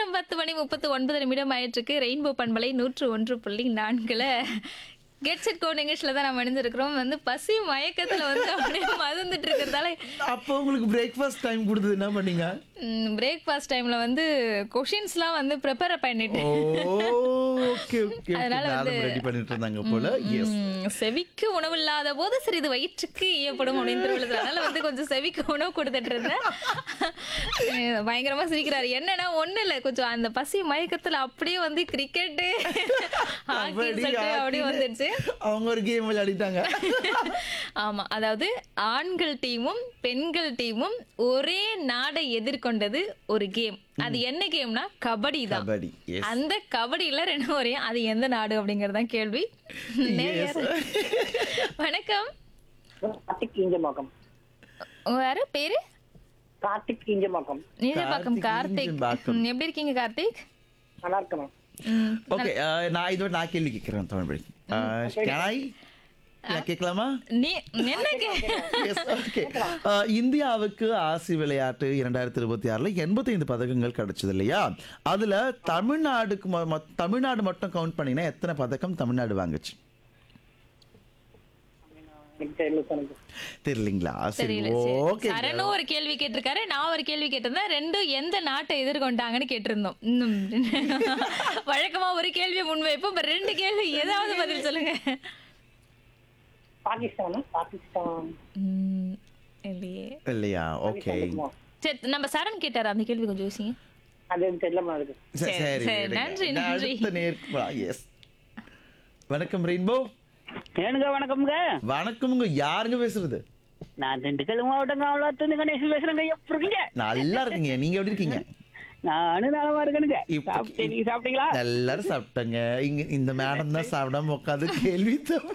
நேரம் பத்து மணி முப்பத்து ஒன்பது நிமிடம் ஆயிட்டிருக்கு ரெயின்போ பண்பலை நூற்று ஒன்று புள்ளி நான்குல கெட் செட் கோ நிகழ்ச்சியில தான் நம்ம இணைஞ்சிருக்கிறோம் வந்து பசி மயக்கத்துல வந்து அப்படியே மறந்துட்டு இருக்கிறதால அப்போ உங்களுக்கு பிரேக்ஃபாஸ்ட் டைம் கொடுத்தது என்ன பண்ணீங்க பிரேக்ஃபாஸ்ட் டைம்ல வந்து கொஷின்ஸ்லாம் வந்து ப்ரிப்பேர் பண்ணிட்டு ஓ ஓகே ஓகே அதனால வந்து- ரெடி பண்ணிட்டு இருந்தாங்க போல எஸ் ம், செவிக்கு உணவு இல்லாத போது சரி இது வயிற்றுக்கு ஈயப்படும் அப்படின்னு திருவிழா அதனால வந்து கொஞ்சம் செவிக்கு உணவு கொடுத்துட்டு இருந்தேன் அஹ் பயங்கரமா சிரிக்கிறாரு என்னன்னா ஒண்ணு இல்ல கொஞ்சம் அந்த பசி மயக்கத்துல அப்படியே வந்து கிரிக்கெட்டு ஹாக்கி கபடி, சட்டு அப்படியே ஹாக்கின்னு வந்துடுச்சு அவங்க ஒரு கேம் விளையாடிட்டாங்க ஆமா அதாவது ஆண்கள் டீமும் பெண்கள் டீமும் ஒரே நாடை எதிர்கொண்டது ஒரு கேம் அது என்ன கேம்னா கபடி தான் கபடி எஸ் அந்த கபடியில ரெண்டு ஒரே அது எந்த நாடு அப்படிங்கறதுதான் கேள்வி நேயர். வணக்கம் கார்த்திக் கீஞ்சமாக்கம் உங்க யாரு பேரு கார்த்திக் கீஞ்சமாக்கம் நீலப்பாக்கம் கார்த்திக் கார்த்திக் ஈஞ்சம்பாக்கம். ம், எப்படி இருக்கீங்க கார்த்திக் நல்லா இருக்கணும் ம், ஓகே நான் இதோட நான் கேள்வி கேட்கிறேன் தமிழ் கேனாய் கேட்கலாமா நீ என்ன கே எஸ் ஓகே இந்தியாவுக்கு ஆசி விளையாட்டு இரண்டாயிரத்தி இருபத்தி ஆறுல எண்பத்தைந்து பதக்கங்கள் கிடைச்சது இல்லையா அதுல தமிழ்நாடுக்கு மொ- மொ- தமிழ்நாடு மட்டும் கவுண்ட் பண்ணீங்கன்னா எத்தனை பதக்கம் தமிழ்நாடு வாங்குச்சு எனக்கு தெரியல சார் எனக்கு தெரியலீங்களா சரி தெரியல சரி. ஓகே சரணும் ஒரு கேள்வி கேட்டிருக்காரு நான் ஒரு கேள்வி கேட்டிருந்தேன் ரெண்டும் எந்த நாட்டை எதிர்கொண்டாங்கன்னு கேட்டிருந்தோம் இன்னும் வழக்கமா ஒரு கேள்வி முன்வைப்போம் இப்ப ரெண்டு கேள்வி ஏதாவது பதில் சொல்லுங்க பாகிஸ்தானா பாகிஸ்தான் ம், இல்லையே இல்லையா ஓகே இருக்குமா? சரி நம்ம சரண் கேட்டாரு அந்த கேள்வி கொஞ்சம் யோசிங்க அது எனக்கு தெரியல இருக்கு சரி சரி, சரி சரி, விடுங்க. நன்றி, நான் நன்றி. அடுத்த நேருக்கு எஸ் வணக்கம் ரெயின்போ ஏனுங்க வணக்கம்ங்க வணக்கம்ங்க யாருங்க பேசுறது நான் திண்டுக்கல் மாவட்டம் காவலாத்து கணேசன் பேசுறேங்க எப்படி இருக்கீங்க நல்லா இருக்கீங்க நீங்க எப்படி இருக்கீங்க நானும் நலமா இருக்கணுங்க இப்ப- சாப்பிட்டேன் நீங்க சாப்பிட்டீங்களா எல்லாரும் சாப்பிட்டாங்க இங்க இந்த மேடம் தான் சாப்பிடாம உட்காந்து கேள்வி தான்.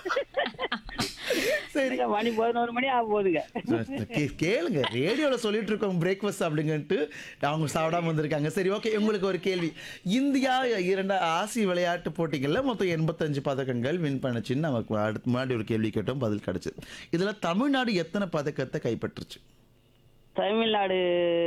சரி சரிங்க மணி பதினோரு மணி ஆக போகுதுங்க கே- கேளுங்க ரேடியோல சொல்லிட்டு இருக்கோம் பிரேக்ஃபாஸ்ட் அப்படிங்கன்ட்டு அவங்க சாப்பிடாம வந்திருக்காங்க சரி ஓகே உங்களுக்கு ஒரு கேள்வி இந்தியா இரண்டு ஆசிய விளையாட்டு போட்டிகள்ல மொத்தம் எண்பத்தஞ்சு பதக்கங்கள் வின் பண்ணுச்சுன்னு நமக்கு அடுத்து முன்னாடி ஒரு கேள்வி கேட்டோம் பதில் கிடைச்சது இதுல தமிழ்நாடு எத்தனை பதக்கத்தை கைப்பற்றுச்சு தமிழ்நாடு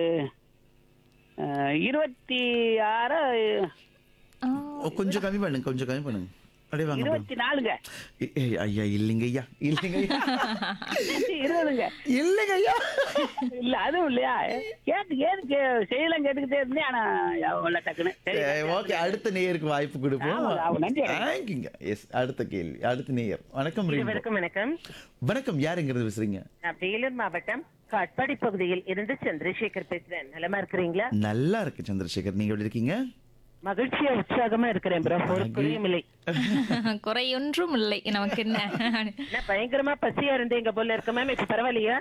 அஹ், இருபத்தி ஆறு ஆ, ஓ, கொஞ்சம் கம்மி பண்ணுங்க கொஞ்சம் கம்மி பண்ணுங்க அப்படியே வாங்க இருபத்தி நாலுங்க ஏய், ஏய், ஐயா இல்லைங்க ஐயா இல்லைங்க ஐயா இருபதுங்க இல்லைங்க ஐயா இல்ல அதுவும் இல்லையா கேட்டு கேட்டு செய்யலாம் கேட்டுக்கிட்டே இருந்தேன் ஆனா அவ்வளோ டக்குன்னு சரி ஓகே அடுத்த நேயருக்கு வாய்ப்பு கொடுப்போம் ஆமா, ஆமா, நன்றி. தேங்க்யூங்க எஸ் அடுத்த கேள்வி அடுத்த நேயர் வணக்கம் ரீம்போ. வணக்கம் வணக்கம் வணக்கம் யாருங்கிறது பேசுறீங்க நான் வேலூர் மாவட்டம் காட்பாடி பகுதியில் இருந்து சந்திரசேகர் பேசுறேன் நலமா இருக்கிறீங்களா நல்லா இருக்கு சந்திரசேகர் நீங்க எப்படி இருக்கீங்க மகிழ்ச்சியா உற்சாகமா இருக்கிறேன் ப்ரோ ஒரு குறையும் இல்லை குறையொன்றும் இல்லை நமக்கு என்ன நான் பயங்கரமா பசியா இருந்தேங்க போல இருக்க மேம் இப்ப பரவாயில்லையா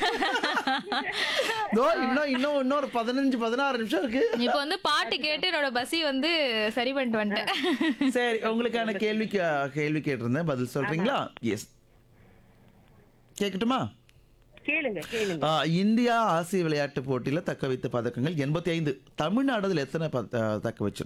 இதோ இன்னும் இன்னும் இன்னொரு பதினஞ்சு பதினாறு நிமிஷம் இருக்கு இப்ப வந்து பாட்டு கேட்டு என்னோட பசி வந்து சரி பண்ணிட்டு வந்துட்டேன் சரி உங்களுக்கான கேள்விக்கு கேள்வி கேட்டிருந்தேன் பதில் சொல்றீங்களா எஸ் கேட்கட்டுமா கேளுங்க கேளுங்க ஆ, இந்தியா ஆசிய விளையாட்டு போட்டியில தக்க வைத்த பதக்கங்கள் எண்பத்தி ஐந்து தமிழ்நாடு அதுல எத்தனை பத- தக்க வச்சிருக்கு